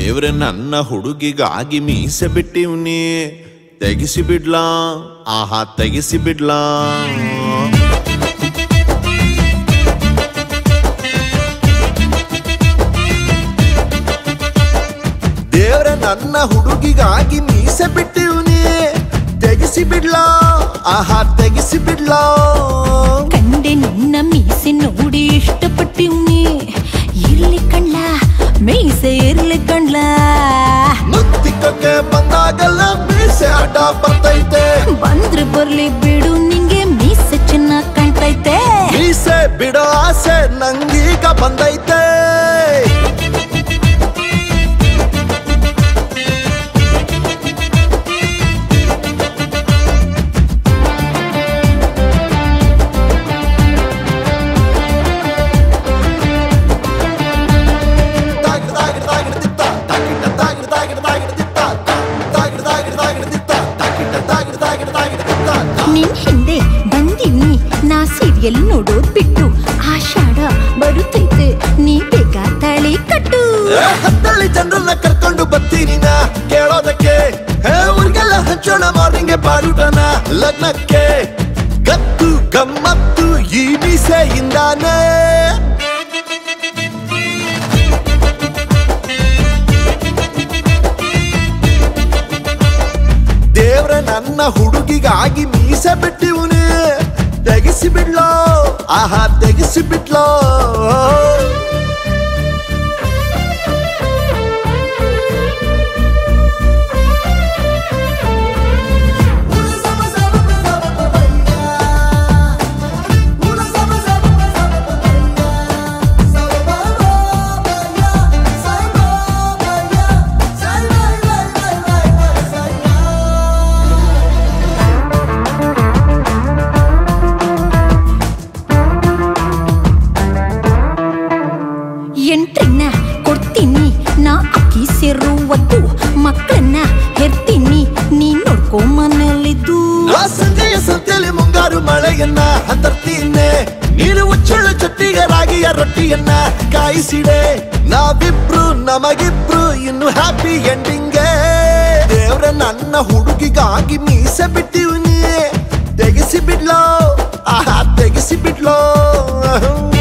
ದೇವ್ರೆ ನನ್ನ ಹುಡುಗಿಗಾಗಿ ಮೀಸೆ ಬಿಟ್ಟಿವ್ನಿ ತೆಗಿಸಿ ಬಿಡ್ಲಾ ಆಹಾ ತೆಗಿಸಿ ಬಿಡ್ಲಾ ದೇವ್ರೆ ನನ್ನ ಹುಡುಗಿಗಾಗಿ ಮೀಸೆ ಬಿಟ್ಟಿವ್ನಿ ತೆಗಿಸಿ ಬಿಡ್ಲಾ ಆಹಾ ತೆಗಿಸಿ ಬಿಡ್ಲಾ ಕಂಡೆ ನಿನ್ನ ಮೀಸೆ ನೋಡಿ ಇಷ್ಟಪಟ್ಟಿವ್ನಿ ಇರ್ಲಿ ಕಣ್ಲ ಮೀಸೆ ಇರ್ಲಿ ಕಣ್ಲ ಮುತ್ತಿಕಕ್ಕೆ ಬಂದಾಗೆಲ್ಲ ಮೀಸೆ ಅಡ್ಡ ಬರ್ತೈತೆ ಬಂದ್ರೆ ಬರ್ಲಿ ಬಿಡು ನಿಂಗೆ ಮೀಸೆ ಚೆನ್ನಾಗ್ ಕಾಣ್ತೈತೆ ಮೀಸೆ ಬಿಡೋ ಆಸೆ ನಂಗೀಗ ಬಂದೈತೆ ನಿನ್ ಹಿಂದೆ ಬಂದಿವ್ನಿ ನಾ ಸೀರಿಯಲ್ ನೋಡೋದ್ ಬಿಟ್ಟು ಆಷಾಢ ಬರುತ್ತೈತೆ ನೀ ಬೇಗ ತಾಳಿ ಕಟ್ಟು ಹತ್ತಳ್ಳಿ ಜನರನ್ನ ಕರ್ಕೊಂಡು ಬರ್ತೀನಿ ನಾ ಕೇಳೋದಕ್ಕೆ ಹೇ, ಊರ್ಗೆಲ್ಲ ಹಂಚೋಣ ಮಾರ್ನಿಂಗ್ ಬಾಡುಟನ ಲಗ್ನಕ್ಕೆ ಗತ್ತು ಗಮ್ಮತ್ತು ಈ ಮೀಸೆಯಿಂದಾನೇ ದೇವ್ರ ನನ್ನ ಹುಡುಗಿಗಾಗಿ ಮೀಸೆ ಬಿಟ್ಟಿವ್ನಿ ತೆಗಿಸಿ ಬಿಡ್ಲೋ ಆಹಾ ತೆಗಿಸಿ ಬಿಡ್ಲೋ ಎಂಟ್ರನ್ನ ಕೊಡ್ತೀನಿ ನಾ ಅಕ್ಕಿ ಸೇರುವದ್ದು ಮಕ್ಕಳನ್ನ ಹೆರ್ತೀನಿ ನೀ ನೋಡ್ಕೊ ಮನೇಲಿದ್ದು ಆ ಸಂಜೆಯ ಸಂತೆಯಲ್ಲಿ ಮುಂಗಾರು ಮಳೆಯನ್ನ ಹತ್ತರ್ತೀನಿ ನೀನು ಉಚ್ಚಳು ಚಟ್ಟಿಗೆ ರಾಗಿಯ ರೊಟ್ಟಿಯನ್ನ ಕಾಯಿಸಿಡೆ ನಾವಿಬ್ರು ನಮಗಿಬ್ರು ಇನ್ನು ಹ್ಯಾಪಿ ಎಂಡಿಂಗ್ಗೆ ದೇವ್ರ ನನ್ನ ಹುಡುಗಿಗಾಗಿ ಮೀಸೆ ಬಿಟ್ಟಿವ್ನಿ ತೆಗಿಸಿ ಬಿಡ್ಲೋ ಆಹಾ ತೆಗಿಸಿ ಬಿಡ್ಲೋ